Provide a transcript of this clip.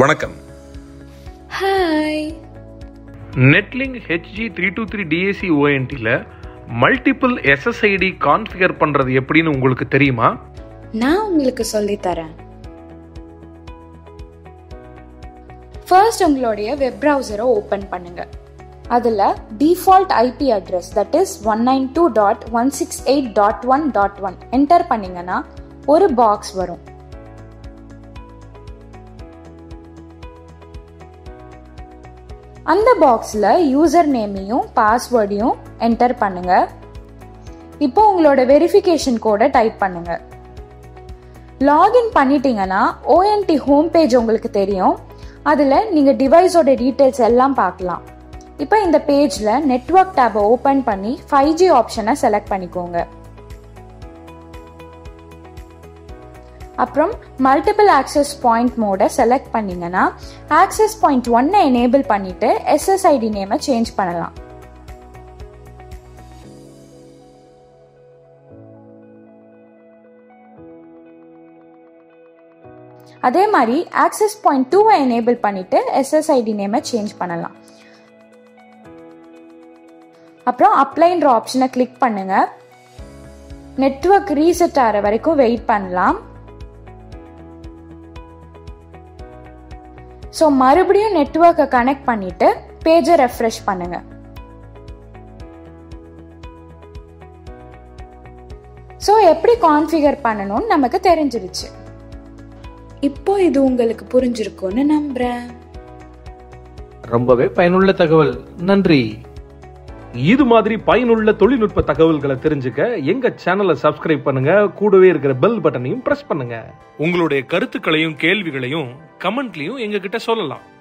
வணக்கம் hi Netlink HG three two three DAC ஓஎன்டியில் multiple SSID configure பண்ணுறது எப்படின்னு உங்களுக்கு தெரியுமா நான் உங்களுக்கு சொல்லித் தரேன் ஃபர்ஸ்ட் உங்களுடைய வெப் ப்ரௌசரை ஓப்பன் பண்ணுங்க அதில் default IP address that is one nine two dot one six eight dot one dot one enter பண்ணீங்கன்னா ஒரு பாக்ஸ் வரும் அந்த பாக்ஸில் யூசர் நேமையும் பாஸ்வேர்டையும் என்டர் பண்ணுங்க இப்போ உங்களோட வெரிஃபிகேஷன் கோடை டைப் பண்ணுங்க லாகின் பண்ணிட்டீங்கன்னா ஓஎன்டி ஹோம் பேஜ் உங்களுக்கு தெரியும் அதில் நீங்கள் டிவைஸோட டீட்டெயில்ஸ் எல்லாம் பார்க்கலாம் இப்போ இந்த பேஜில் நெட்ஒர்க் டேபை ஓப்பன் பண்ணி ஃபைவ் ஜி ஆப்ஷனை செலக்ட் பண்ணிக்கோங்க அப்புறம் மல்டிபிள் ஆக்சஸ் பாயிண்ட் மோடை செலக்ட் பண்ணீங்கன்னா ஆக்சஸ் பாயிண்ட் ஒன்னை எனேபிள் பண்ணிட்டு எஸ்எஸ்ஐடி நேமை சேஞ்ச் பண்ணலாம் அதே மாதிரி ஆக்சஸ் பாயிண்ட் டூவை எனேபிள் பண்ணிட்டு எஸ்எஸ்ஐடி நேமை சேஞ்ச் பண்ணலாம் அப்புறம் அப்ளைன்ற ஆப்ஷனை கிளிக் பண்ணுங்க நெட்ஒர்க் ரீசெட் ஆகிற வரைக்கும் வெயிட் பண்ணலாம் ஸோ மறுபடியும் நெட்ஒர்க்கை கனெக்ட் பண்ணிட்டு பேஜை ரெஃப்ரெஷ் பண்ணுங்க ஸோ எப்படி கான்ஃபிகர் பண்ணணும்னு நமக்கு தெரிஞ்சிருச்சு இப்போ இது உங்களுக்கு புரிஞ்சிருக்கும்னு நம்புறேன் ரொம்பவே பயனுள்ள தகவல் நன்றி இது மாதிரி பயனுள்ள தொழில்நுட்ப தகவல்களை தெரிஞ்சுக்க எங்க சேனலை சப்ஸ்கிரைப் பண்ணுங்க கூடவே இருக்கிற பெல் பட்டனையும் பிரஸ் பண்ணுங்க உங்களுடைய கருத்துக்களையும் கேள்விகளையும் கமெண்ட்லயும் எங்க கிட்ட சொல்லலாம்